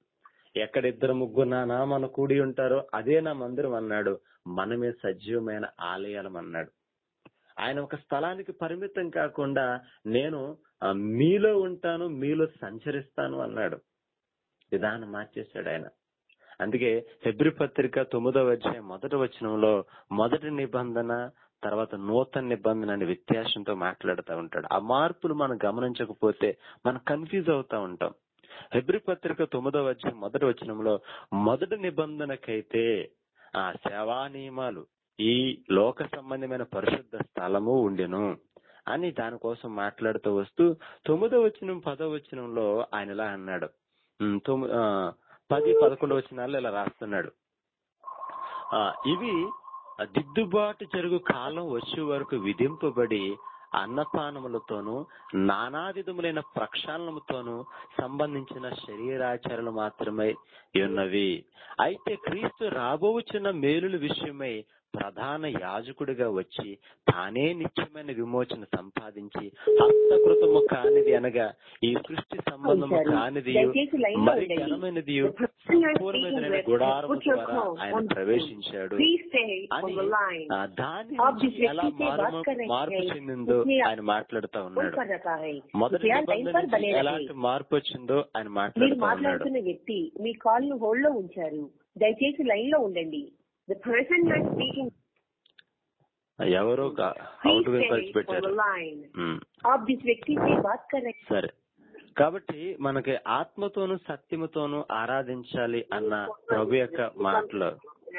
ఎక్కడ ఇద్దరు ముగ్గురు నా నామన కూడి ఉంటారో అదే నా మందిరం అన్నాడు మనమే సజీవమైన ఆలయాలం అన్నాడు ఆయన ఒక స్థలానికి పరిమితం కాకుండా నేను ఆ, మీలో ఉంటాను మీలో సంచరిస్తాను అన్నాడు విధానం మార్చేశాడు ఆయన అందుకే ఫిబ్రి పత్రిక తొమ్మిదవ అధ్యాయం మొదటి వచనంలో మొదటి నిబంధన తర్వాత నూతన నిబంధన అనే వ్యత్యాసంతో మాట్లాడుతూ ఉంటాడు ఆ మార్పులు మనం గమనించకపోతే మనం కన్ఫ్యూజ్ అవుతా ఉంటాం ఫిబ్రి పత్రిక తొమ్మిదవ అధ్యాయం మొదటి వచనంలో మొదటి నిబంధనకైతే ఆ సేవా నియమాలు ఈ లోక సంబంధమైన పరిశుద్ధ స్థలము ఉండెను అని దానికోసం మాట్లాడుతూ వస్తూ తొమ్మిదో వచనం పదో వచనంలో ఆయన ఇలా అన్నాడు ఉమ్, తొమ్మి- ఆ, పది పదకొండు వచనాల్లో ఇలా రాస్తున్నాడు ఆ, ఇవి దిద్దుబాటు జరుగు కాలం వచ్చే వరకు విధింపబడి అన్నపానములతోనూ నానా విధములైన ప్రక్షాళనముతోనూ సంబంధించిన శరీరాచారాలు మాత్రమే ఉన్నవి అయితే క్రీస్తు రాబోచున్న మేలుల విషయమై ప్రధాన యాజకుడిగా వచ్చి తానే నిత్యమైన విమోచన సంపాదించి హస్తకృతము కానిది అనగా ఈ సృష్టి సంబంధము అవును సార్. కానిది దయచేసి లైన్ లో మరి ఉండండి. ఘనమైనది The person you are సంపూర్ణమైన speaking with గుడారము has put your ద్వారా call ఆయన on hold. ప్రవేశించాడు Please stay on అని the line. ఆ, దాని आप నుంచి जिस ఎలా व्यक्ति से మారు बात कर रहे మార్పు हैं, చెందిందో उसने ఆయన మాట్లాడుతూ कॉल ఉన్నాడు कर रखा है మొదటి कृपया लाइन నిబంధన पर నుంచి बने ఎలాంటి रहे మార్పు వచ్చిందో ఆయన మీరు మాట్లాడుతూ ఉన్నాడు మాట్లాడుతున్న వ్యక్తి మీ కాల్ ను హోల్డ్ లో ఉంచారు దయచేసి లైన్ లో ఉండండి the person you are speaking ఎవరో प्लीज అవుట్ स्टे కలిసి on పెట్టారు the line ఉమ్. आप जिस व्यक्ति से बात कर रहे సరే కాబట్టి మనకి ఆత్మతోను సత్యముతోను ఆరాధించాలి అన్న ప్రభు యొక్క మాటలు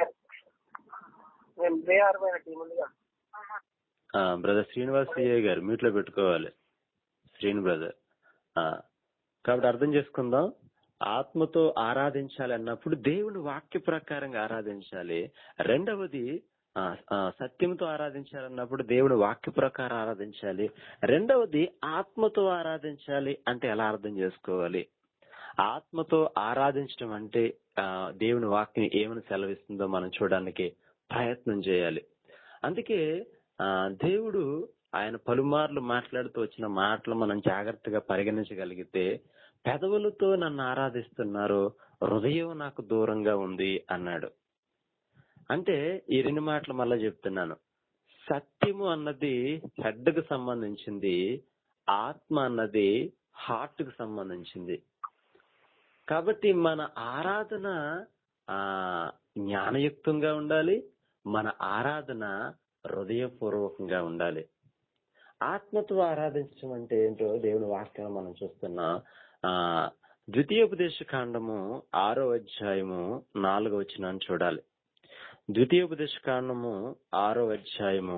brother Srinivas CI garu meet లో పెట్టుకోవాలి శ్రీను బ్రదర్ కాబట్టి అర్థం చేసుకుందాం ఆత్మతో ఆరాధించాలి అన్నప్పుడు దేవుని వాక్య ప్రకారంగా ఆరాధించాలి రెండవది ఆ, ఆ, సత్యంతో ఆరాధించాలన్నప్పుడు దేవుని వాక్య ప్రకారం ఆరాధించాలి రెండవది ఆత్మతో ఆరాధించాలి అంటే ఎలా అర్థం చేసుకోవాలి ఆత్మతో ఆరాధించడం అంటే ఆ, దేవుని వాక్యం ఏమని సెలవిస్తుందో మనం చూడడానికి ప్రయత్నం చేయాలి అందుకే ఆ, దేవుడు ఆయన పలుమార్లు మాట్లాడుతూ వచ్చిన మాటలు మనం జాగ్రత్తగా పరిగణించగలిగితే పెదవులతో నన్ను ఆరాధిస్తున్నారు హృదయం నాకు దూరంగా ఉంది అన్నాడు అంటే ఈ రెండు మాటలు మళ్ళా చెప్తున్నాను సత్యము అన్నది హెడ్ కు సంబంధించింది ఆత్మ అన్నది హార్ట్ కు సంబంధించింది కాబట్టి మన ఆరాధన ఆ జ్ఞానయుక్తంగా ఉండాలి మన ఆరాధన హృదయపూర్వకంగా ఉండాలి ఆత్మతో ఆరాధించడం అంటే ఏంటో దేవుని వాక్యం మనం చూస్తున్నాం ఆ ద్వితీయోపదేశ కాండము ఆరో అధ్యాయము నాలుగో వచ్చినాన్ని చూడాలి ద్వితీయోపదేశ కాండము ఆరో అధ్యాయము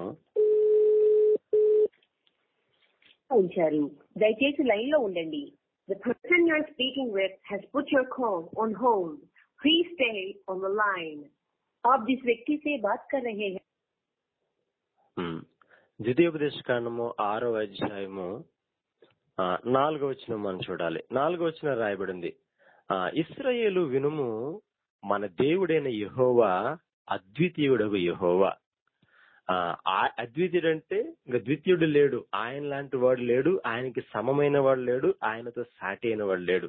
ఉంచారు దయచేసి లైన్ లో ఉండండి the person you are speaking with has put your call on hold please stay on the line आप जिस व्यक्ति से बात कर रहे हैं ఉమ్. ద్వితీయోపదేశ కాండము ఆరో అధ్యాయము ఆ, నాలుగో వచ్చిన మనం చూడాలి నాలుగో వచ్చిన రాయబడింది ఆ, ఇస్రాయేలు వినుము మన దేవుడైన యెహోవా అద్వితీయుడగు యెహోవా ఆ, ఆ- అద్వితీయుడు అంటే ఇంకా ద్వితీయుడు లేడు ఆయన లాంటి వాడు లేడు ఆయనకి సమమైన వాడు లేడు ఆయనతో సాటి అయిన వాడు లేడు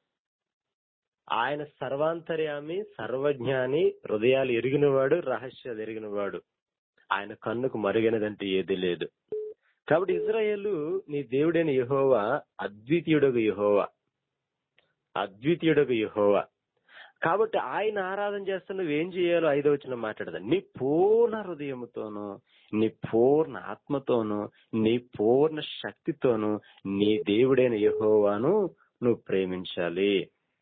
ఆయన సర్వాంతర్యామి సర్వజ్ఞాని హృదయాలు ఎరిగినవాడు రహస్యాలు ఎరిగినవాడు ఆయన కన్నుకు మరుగైనదంటే ఏది లేదు కాబట్టి ఇజ్రాయేలు నీ దేవుడైన యెహోవా అద్వితీయుడగు యెహోవా అద్వితీయుడగు యెహోవా కాబట్టి ఆయన ఆరాధన చేస్తే నువ్వేం చేయాలో ఐదో వచ్చిన మాట్లాడదా నీ పూర్ణ హృదయముతోను నీ పూర్ణ ఆత్మతోను నీ పూర్ణ శక్తితోను నీ దేవుడైన యెహోవాను నువ్వు ప్రేమించాలి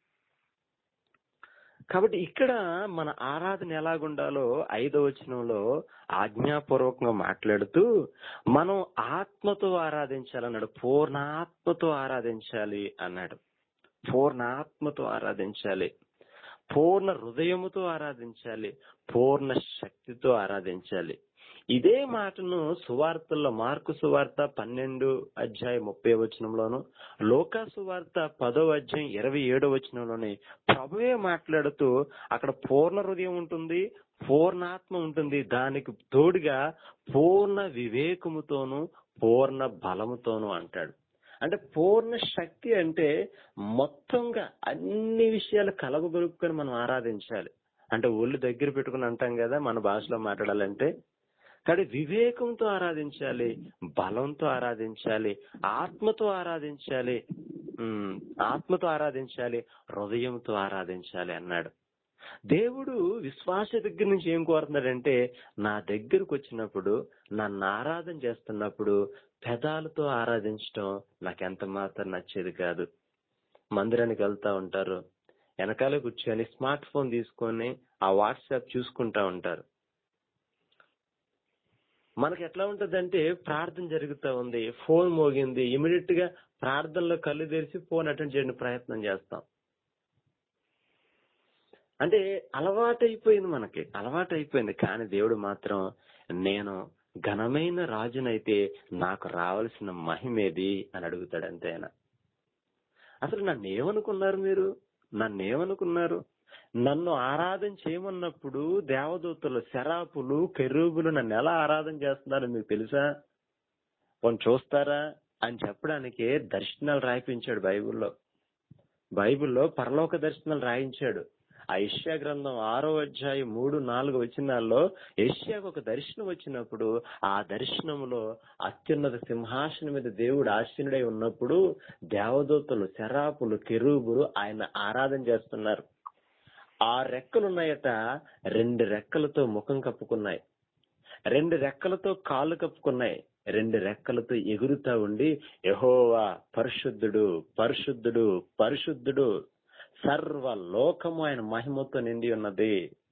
కాబట్టి ఇక్కడ మన ఆరాధన ఎలాగుండాలో ఐదో వచనంలో ఆజ్ఞాపూర్వకంగా మాట్లాడుతూ మనం ఆత్మతో ఆరాధించాలన్నాడు పూర్ణాత్మతో ఆరాధించాలి అన్నాడు పూర్ణాత్మతో ఆరాధించాలి పూర్ణ హృదయముతో ఆరాధించాలి పూర్ణ శక్తితో ఆరాధించాలి ఇదే మాటను సువార్తల్లో మార్కు సువార్త పన్నెండు అధ్యాయం ముప్పై వచనంలోను లోకా సువార్త పదో అధ్యాయం ఇరవై ఏడో వచనంలోని ప్రభువే మాట్లాడుతూ అక్కడ పూర్ణ హృదయం ఉంటుంది పూర్ణాత్మ ఉంటుంది దానికి తోడుగా పూర్ణ వివేకముతోను పూర్ణ బలముతోను అంటాడు అంటే పూర్ణ శక్తి అంటే మొత్తంగా అన్ని విషయాలు కలగగలుపుకొని మనం ఆరాధించాలి అంటే ఒళ్ళు దగ్గర పెట్టుకుని అంటాం కదా మన భాషలో మాట్లాడాలంటే కానీ వివేకంతో ఆరాధించాలి బలంతో ఆరాధించాలి ఆత్మతో ఆరాధించాలి ఉమ్, ఆత్మతో ఆరాధించాలి హృదయంతో ఆరాధించాలి అన్నాడు దేవుడు విశ్వాస దగ్గర నుంచి ఏం కోరుతున్నాడంటే నా దగ్గరకు వచ్చినప్పుడు నన్ను ఆరాధన చేస్తున్నప్పుడు పెదాలతో ఆరాధించడం నాకు ఎంత మాత్రం నచ్చేది కాదు మందిరానికి వెళ్తా ఉంటారు వెనకాల కూర్చొని స్మార్ట్ ఫోన్ తీసుకొని ఆ వాట్సాప్ చూసుకుంటా ఉంటారు మనకి ఎట్లా ఉంటదంటే ప్రార్థన జరుగుతా ఉంది ఫోన్ మోగింది ఇమీడియట్ గా ప్రార్థనలో కళ్ళు తెరిచి ఫోన్ అటెండ్ చేయడానికి ప్రయత్నం చేస్తాం అంటే అలవాటైపోయింది మనకి అలవాటైపోయింది కానీ దేవుడు మాత్రం నేను ఘనమైన రాజునైతే నాకు రావాల్సిన మహిమేది అని అడుగుతాడు అంతే ఆయన అసలు నన్ను ఏమనుకున్నారు మీరు నన్ను ఏమనుకున్నారు నన్ను ఆరాధన చేయమన్నప్పుడు దేవదూతలు శరాపులు కెరూబులు నన్ను ఎలా ఆరాధన చేస్తున్నారో మీకు తెలుసా కొన్ని చూస్తారా అని చెప్పడానికే దర్శనాలు రాయిపించాడు బైబిల్లో బైబిల్లో పరలోక దర్శనాలు రాయించాడు ఆ యెషయా గ్రంథం ఆరో అధ్యాయం మూడు నాలుగు వచనాల్లో యెషయాకు ఒక దర్శనం వచ్చినప్పుడు ఆ దర్శనంలో అత్యున్నత సింహాసనం మీద దేవుడు ఆశీనుడై ఉన్నప్పుడు దేవదూతలు శరాపులు కెరూబులు ఆయన ఆరాధన చేస్తున్నారు ఆ రెక్కలున్నాయట రెండు రెక్కలతో ముఖం కప్పుకున్నాయి రెండు రెక్కలతో కాళ్ళు కప్పుకున్నాయి రెండు రెక్కలతో ఎగురుతా ఉండి యహోవా పరిశుద్ధుడు పరిశుద్ధుడు పరిశుద్ధుడు సర్వ లోకము ఆయన మహిమతో నిండి ఉన్నది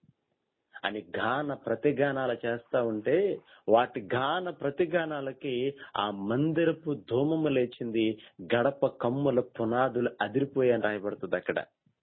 అని గాన ప్రతిగానాలు చేస్తా ఉంటే వాటి గాన ప్రతిగానాలకి ఆ మందిరపు ధూమము లేచింది గడప కమ్ముల పునాదులు అదిరిపోయాయని రాయబడుతుంది అక్కడ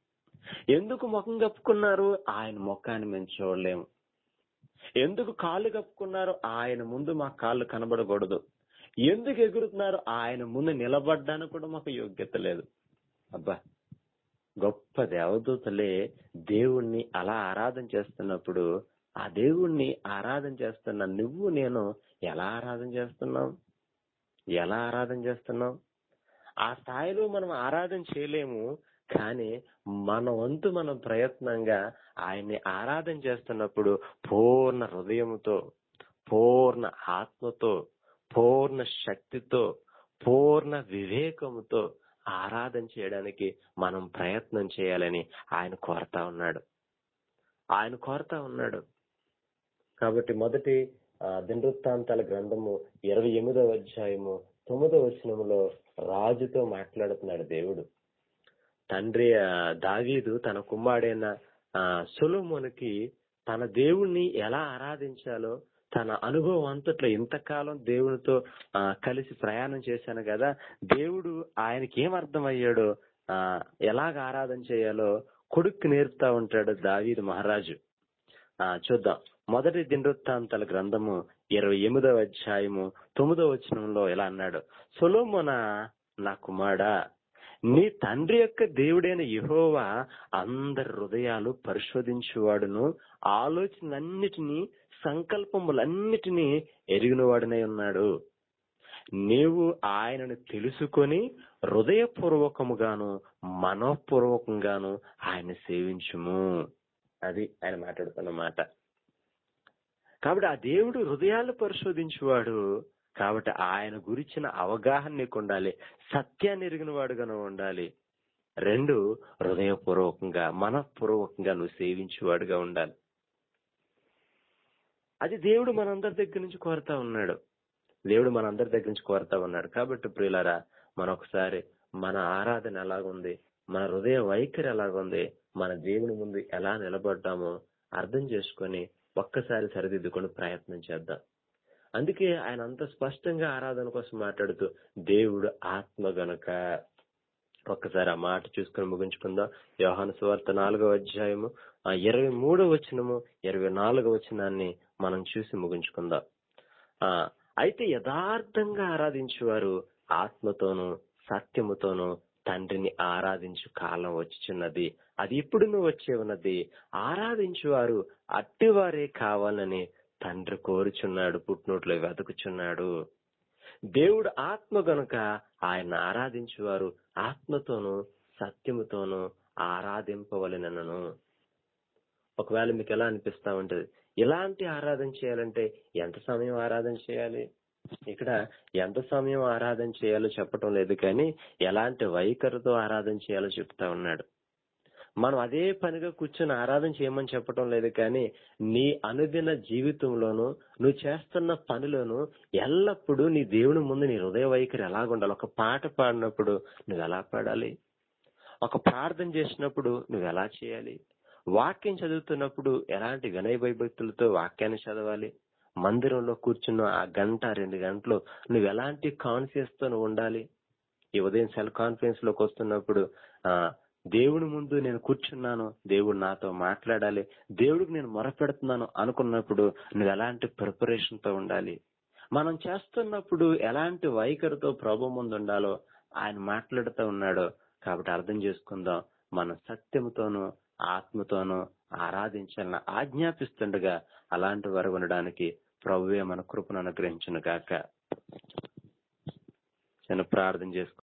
ఎందుకు ముఖం కప్పుకున్నారు ఆయన ముఖాన్ని మేము చూడలేము ఎందుకు కాళ్ళు కప్పుకున్నారు ఆయన ముందు మా కాళ్ళు కనబడకూడదు ఎందుకు ఎగురుతున్నారు ఆయన ముందు నిలబడ్డానికి కూడా మాకు యోగ్యత లేదు అబ్బా గొప్ప దేవదూతలే దేవుణ్ణి అలా ఆరాధన చేస్తున్నప్పుడు ఆ దేవుణ్ణి ఆరాధన చేస్తున్న నువ్వు నేను ఎలా ఆరాధన చేస్తున్నాం ఎలా ఆరాధన చేస్తున్నాం ఆ స్థాయిలో మనం ఆరాధన చేయలేము కానీ మన వంతు మనం ప్రయత్నంగా ఆయన్ని ఆరాధన చేస్తున్నప్పుడు పూర్ణ హృదయముతో పూర్ణ ఆత్మతో పూర్ణ శక్తితో పూర్ణ వివేకముతో ఆరాధన చేయడానికి మనం ప్రయత్నం చేయాలని ఆయన కోరుతా ఉన్నాడు ఆయన కోరుతా ఉన్నాడు కాబట్టి మొదటి ఆ, దినవృత్తాంతాల గ్రంథము ఇరవై ఎనిమిదవ అధ్యాయము తొమ్మిదవ వచనములో రాజుతో మాట్లాడుతున్నాడు దేవుడు తండ్రి ఆ, దావీదు తన కుమారుడైన ఆ, సొలొమోనుకి తన దేవుణ్ణి ఎలా ఆరాధించాలో తన అనుభవం అంతట్లో ఇంతకాలం దేవునితో ఆ, కలిసి ప్రయాణం చేశాను కదా దేవుడు ఆయనకి ఏం అర్థమయ్యాడో ఆ, ఎలాగ ఆరాధన చేయాలో కొడుక్కి నేర్పుతా ఉంటాడు దావీదు మహారాజు ఆ చూద్దాం మొదటి దినవృత్తాంతాల గ్రంథము ఇరవై ఎనిమిదవ అధ్యాయము తొమ్మిదవ వచనంలో ఇలా అన్నాడు సొలోమోన నా కుమారుడా నీ తండ్రి యొక్క దేవుడైన యెహోవా అందరి హృదయాలు పరిశోధించువాడును ఆలోచనలన్నిటినీ సంకల్పములన్నిటినీ ఎరిగినవాడునై ఉన్నాడు నీవు ఆయనను తెలుసుకొని హృదయపూర్వకముగాను మనోపూర్వకంగాను ఆయన సేవించుము అది ఆయన మాట్లాడుతున్న మాట కాబట్టి ఆ దేవుడు హృదయాలు పరిశోధించువాడు కాబట్టి ఆయన గురించిన అవగాహన నీకు ఉండాలి సత్యాన్ని ఎరిగిన వాడుగాను ఉండాలి రెండు హృదయపూర్వకంగా మనఃపూర్వకంగా నువ్వు సేవించేవాడుగా ఉండాలి అది దేవుడు మనందరి దగ్గర నుంచి కోరుతా ఉన్నాడు దేవుడు మనందరి దగ్గర నుంచి కోరుతా ఉన్నాడు కాబట్టి ప్రియులారా మనొకసారి మన ఆరాధన ఎలాగుంది మన హృదయ వైఖరి ఎలాగుంది మన దేవుని ముందు ఎలా నిలబడ్డామో అర్థం చేసుకొని ఒక్కసారి సరిదిద్దుకొని ప్రయత్నం చేద్దాం అందుకే ఆయన అంత స్పష్టంగా ఆరాధన కోసం మాట్లాడుతూ దేవుడు ఆత్మ గనుక ఒక్కసారి ఆ మాట చూసుకొని ముగించుకుందాం యోహాను సువార్త నాలుగవ అధ్యాయము ఆ ఇరవై మూడో వచనము ఇరవై నాలుగో వచనాన్ని మనం చూసి ముగించుకుందాం ఆ అయితే యథార్థంగా ఆరాధించేవారు ఆత్మతోనూ సత్యముతోనూ తండ్రిని ఆరాధించు కాలం వచ్చిచున్నది అది ఇప్పుడును వచ్చే ఉన్నది ఆరాధించువారు అట్టివారే కావాలని తండ్రి కోరుచున్నాడు పుట్టినోట్లో వెతుకుచున్నాడు దేవుడు ఆత్మ గనుక ఆయన ఆరాధించేవారు ఆత్మతోనూ సత్యముతోనూ ఆరాధింపవలెనను ఒకవేళ మీకు ఎలా అనిపిస్తా ఉంటది ఇలాంటి ఆరాధన చేయాలంటే ఎంత సమయం ఆరాధన చేయాలి ఇక్కడ ఎంత సమయం ఆరాధన చేయాలో చెప్పటం లేదు కానీ ఎలాంటి వైఖరితో ఆరాధన చేయాలో చెప్తా ఉన్నాడు మనం అదే పనిగా కూర్చొని ఆరాధన చేయమని చెప్పటం లేదు కానీ నీ అనుదిన జీవితంలోనూ నువ్వు చేస్తున్న పనిలోనూ ఎల్లప్పుడూ నీ దేవుని ముందు నీ హృదయ వైఖరి ఎలాగుండాలి ఒక పాట పాడినప్పుడు నువ్వు ఎలా పాడాలి ఒక ప్రార్థన చేసినప్పుడు నువ్వు ఎలా చేయాలి వాక్యం చదువుతున్నప్పుడు ఎలాంటి వినయ భయభక్తులతో వాక్యాన్ని చదవాలి మందిరంలో కూర్చున్న ఆ గంట రెండు గంటలు నువ్వు ఎలాంటి కాన్ఫియన్స్ తో నువ్వు ఉండాలి ఈ ఉదయం సెల్ కాన్ఫరెన్స్ లోకి వస్తున్నప్పుడు ఆ దేవుని ముందు నేను కూర్చున్నాను దేవుడు నాతో మాట్లాడాలి దేవుడికి నేను మొరపెడుతున్నాను అనుకున్నప్పుడు నువ్వు ఎలాంటి ప్రిపరేషన్ తో ఉండాలి మనం చేస్తున్నప్పుడు ఎలాంటి వైఖరితో ప్రభు ముందు ఉండాలో ఆయన మాట్లాడుతూ ఉన్నాడో కాబట్టి అర్థం చేసుకుందాం మన సత్యముతోనూ ఆత్మతోనూ ఆరాధించాలని ఆజ్ఞాపిస్తుండగా అలాంటి వారు ఉండడానికి ప్రభువే మన కృపను అనుగ్రహించును గాక చిన్న ప్రార్థన చేసుకుందాం